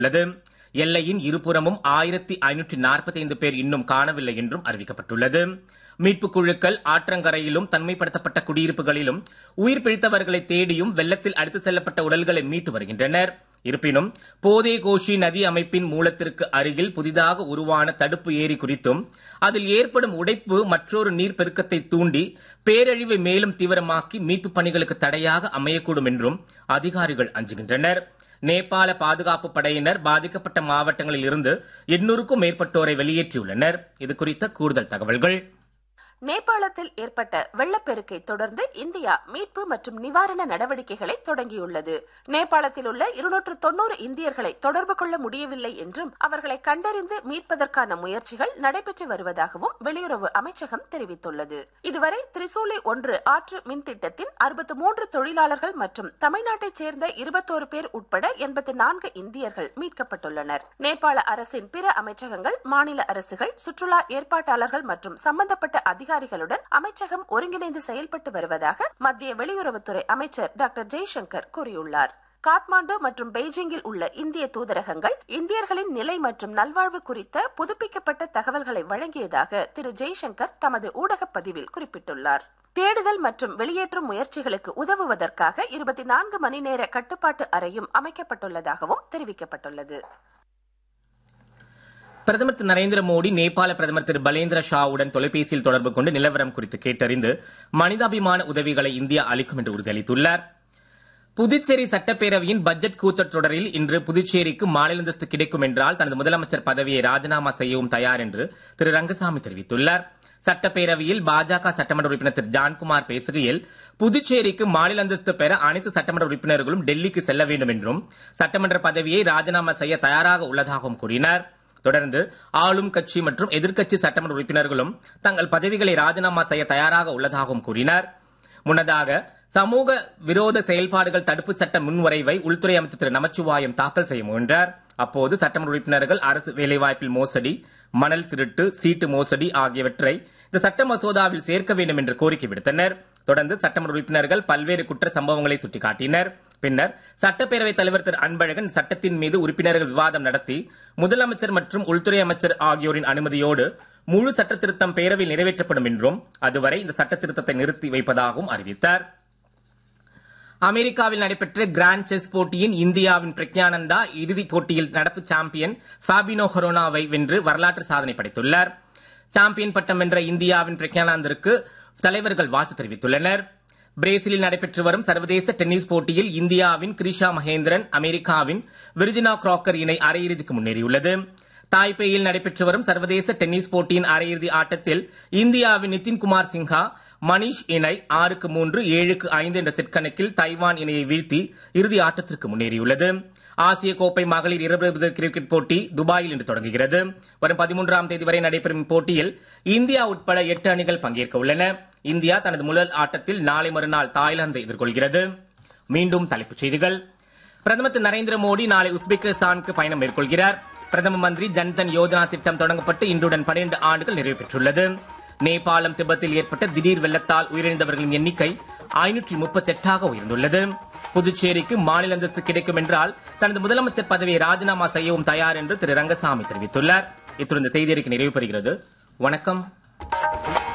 உள்ளது எல்லையின் இருபுறமும் ஆயிரத்தி ஐநூற்றி நாற்பத்தைந்து பேர் இன்னும் காணவில்லை என்றும் அறிவிக்கப்பட்டுள்ளது மீட்புக் குழுக்கள் ஆற்றங்கரையிலும் தனிமைப்படுத்தப்பட்ட குடியிருப்புகளிலும் உயிர் பிழைத்தவர்களை தேடியும் வெள்ளத்தில் அடித்துச் செல்லப்பட்ட உடல்களை மீட்டு வருகின்றனர் இருப்பினும் போதே கோஷி நதி அமைப்பின் மூலத்திற்கு அருகில் புதிதாக உருவான தடுப்பு ஏரி குறித்தும் அதில் ஏற்படும் உடைப்பு மற்றொரு நீர்ப்பெருக்கத்தை தூண்டி பேரழிவை மேலும் தீவிரமாக்கி மீட்புப் பணிகளுக்கு தடையாக அமையக்கூடும் என்றும் அதிகாரிகள் அஞ்சுகின்றனர் நேபாள பாதுகாப்பு படையினர் பாதிக்கப்பட்ட மாவட்டங்களில் இருந்து எண்ணூறுக்கும் மேற்பட்டோரை வெளியேற்றியுள்ளனர் இது குறித்த கூடுதல் தகவல்கள் நேபாளத்தில் ஏற்பட்ட வெள்ளப்பெருக்கை தொடர்ந்து இந்தியா மீட்பு மற்றும் நிவாரண நடவடிக்கைகளை தொடங்கியுள்ளது நேபாளத்தில் உள்ள இருநூற்று தொன்னூறு இந்தியர்களை தொடர்பு கொள்ள முடியவில்லை என்றும் அவர்களை கண்டறிந்து மீட்பதற்கான முயற்சிகள் நடைபெற்று வருவதாகவும் வெளியுறவு அமைச்சகம் தெரிவித்துள்ளது இதுவரை திரிசூலி ஒன்று ஆற்று மின் திட்டத்தின் அறுபத்து மூன்று தொழிலாளர்கள் மற்றும் தமிழ்நாட்டைச் சேர்ந்த இருபத்தோரு பேர் உட்பட எண்பத்தி நான்கு இந்தியர்கள் மீட்கப்பட்டுள்ளனர் நேபாள அரசின் பிற அமைச்சகங்கள் மாநில அரசுகள் சுற்றுலா ஏற்பாட்டாளர்கள் மற்றும் சம்பந்தப்பட்ட அதிகாரிகள் அதிகாரிகளுடன் அமைச்சகம் ஒருங்கிணைந்து செயல்பட்டு வருவதாக மத்திய வெளியுறவுத்துறை அமைச்சர் டாக்டர் ஜெய்சங்கர் கூறியுள்ளார் காத்மாண்டு மற்றும் பெய்ஜிங்கில் உள்ள இந்திய தூதரகங்கள் இந்தியர்களின் நிலை மற்றும் நல்வாழ்வு குறித்த புதுப்பிக்கப்பட்ட தகவல்களை வழங்கியதாக திரு ஜெய்சங்கர் தமது ஊடகப் பதிவில் குறிப்பிட்டுள்ளார் தேடுதல் மற்றும் வெளியேற்றும் முயற்சிகளுக்கு உதவுவதற்காக இருபத்தி நான்கு மணி நேர கட்டுப்பாட்டு அறையும் அமைக்கப்பட்டுள்ளதாகவும் தெரிவிக்கப்பட்டுள்ளது பிரதமர் திரு நரேந்திர மோடி நேபாள பிரதமர் திரு பலேந்திர ஷாவுடன் தொலைபேசியில் தொடர்பு கொண்டு நிலவரம் குறித்து கேட்டறிந்து மனிதாபிமான உதவிகளை இந்தியா அளிக்கும் என்று உறுதியளித்துள்ளார் புதுச்சேரி சட்டப்பேரவையின் பட்ஜெட் கூட்டத்தொடரில் இன்று புதுச்சேரிக்கு மாநில அந்தஸ்து கிடைக்கும் என்றால் தனது முதலமைச்சர் பதவியை ராஜினாமா செய்யவும் தயார் என்று திரு ரங்கசாமி தெரிவித்துள்ளார் சட்டப்பேரவையில் பாஜக சட்டமன்ற உறுப்பினர் திரு ஜான்குமார் பேசுகையில் புதுச்சேரிக்கு மாநில அந்தஸ்து பெற அனைத்து சட்டமன்ற உறுப்பினர்களும் டெல்லிக்கு செல்ல வேண்டும் என்றும் சட்டமன்ற பதவியை ராஜினாமா செய்ய தயாராக உள்ளதாகவும் கூறினார் தொடர்ந்து ஆளும் கட்சி மற்றும் எதிர்க்கட்சி சட்டமன்ற உறுப்பினர்களும் தங்கள் பதவிகளை ராஜினாமா செய்ய தயாராக உள்ளதாகவும் கூறினார் முன்னதாக சமூக விரோத செயல்பாடுகள் தடுப்பு சட்ட முன்வரைவை உள்துறை அமைச்சர் திரு நமச்சிவாயம் தாக்கல் செய்ய முயன்றார் அப்போது சட்டமன்ற உறுப்பினர்கள் அரசு வேலைவாய்ப்பில் மோசடி மணல் திருட்டு சீட்டு மோசடி ஆகியவற்றை இந்த சட்ட மசோதாவில் சேர்க்க வேண்டும் என்று கோரிக்கை விடுத்தனர் தொடர்ந்து சட்டமன்ற உறுப்பினர்கள் பல்வேறு குற்ற சம்பவங்களை சுட்டிக்காட்டினர் பின்னர் சட்டப்பேரவைத் தலைவர் திரு அன்பழகன் சட்டத்தின் மீது உறுப்பினர்கள் விவாதம் நடத்தி முதலமைச்சர் மற்றும் உள்துறை அமைச்சர் ஆகியோரின் அனுமதியோடு முழு சட்ட திருத்தம் பேரவையில் நிறைவேற்றப்படும் என்றும் அதுவரை இந்த சட்ட திருத்தத்தை நிறுத்தி வைப்பதாகவும் அறிவித்தார் அமெரிக்காவில் நடைபெற்ற கிராண்ட் செஸ் போட்டியின் இந்தியாவின் பிரக்ஞானந்தா இறுதிப் போட்டியில் நடப்பு சாம்பியன் ஃபாபினோ ஹொரோனாவை வென்று வரலாற்று சாதனை படைத்துள்ளார் சாம்பியன் பட்டம் வென்ற இந்தியாவின் பிரக்ஞானந்திற்கு தலைவர்கள் வாழ்த்து தெரிவித்துள்ளனர் பிரேசிலில் நடைபெற்று வரும் சர்வதேச டென்னிஸ் போட்டியில் இந்தியாவின் கிரிஷா மகேந்திரன் அமெரிக்காவின் விர்ஜினா கிராக்கர் இணை அரையிறுதிக்கு முன்னேறியுள்ளது தாய்பேயில் நடைபெற்று வரும் சர்வதேச டென்னிஸ் போட்டியின் அரையிறுதி ஆட்டத்தில் இந்தியாவின் நிதின்குமார் சின்ஹா மணிஷ் இணை ஆறுக்கு மூன்று ஏழுக்கு ஐந்து என்ற செட் கணக்கில் தைவான் இணையை வீழ்த்தி இறுதி ஆட்டத்திற்கு முன்னேறியுள்ளது ஆசிய கோப்பை மகளிர் இருபது கிரிக்கெட் போட்டி துபாயில் இன்று தொடங்குகிறது வரும் பதிமூன்றாம் தேதி வரை நடைபெறும் போட்டியில் இந்தியா உட்பட எட்டு அணிகள் பங்கேற்க உள்ளன இந்தியா தனது முதல் ஆட்டத்தில் நாளை மறுநாள் தாய்லாந்தை எதிர்கொள்கிறது மீண்டும் தலைப்புச் செய்திகள் பிரதமர் திரு நரேந்திர மோடி நாளை உஸ்பெகிஸ்தானுக்கு பயணம் மேற்கொள்கிறார் பிரதம மந்திரி ஜன்தன் யோஜனா திட்டம் தொடங்கப்பட்டு இன்றுடன் பன்னிரண்டு ஆண்டுகள் நிறைவு பெற்றுள்ளது நேபாளம் திபெத்தில் ஏற்பட்ட திடீர் வெள்ளத்தால் உயிரிழந்தவர்களின் எண்ணிக்கை ஐநூற்றி முப்பத்தி எட்டாக உயர்ந்துள்ளது புதுச்சேரிக்கு மாநில அந்தஸ்து கிடைக்கும் என்றால் தனது முதலமைச்சர் பதவியை ராஜினாமா செய்யவும் தயார் என்று திரு ரங்கசாமி தெரிவித்துள்ளார் இத்துடன் இந்த செய்தி அறிக்கை நிறைவு பெறுகிறது வணக்கம்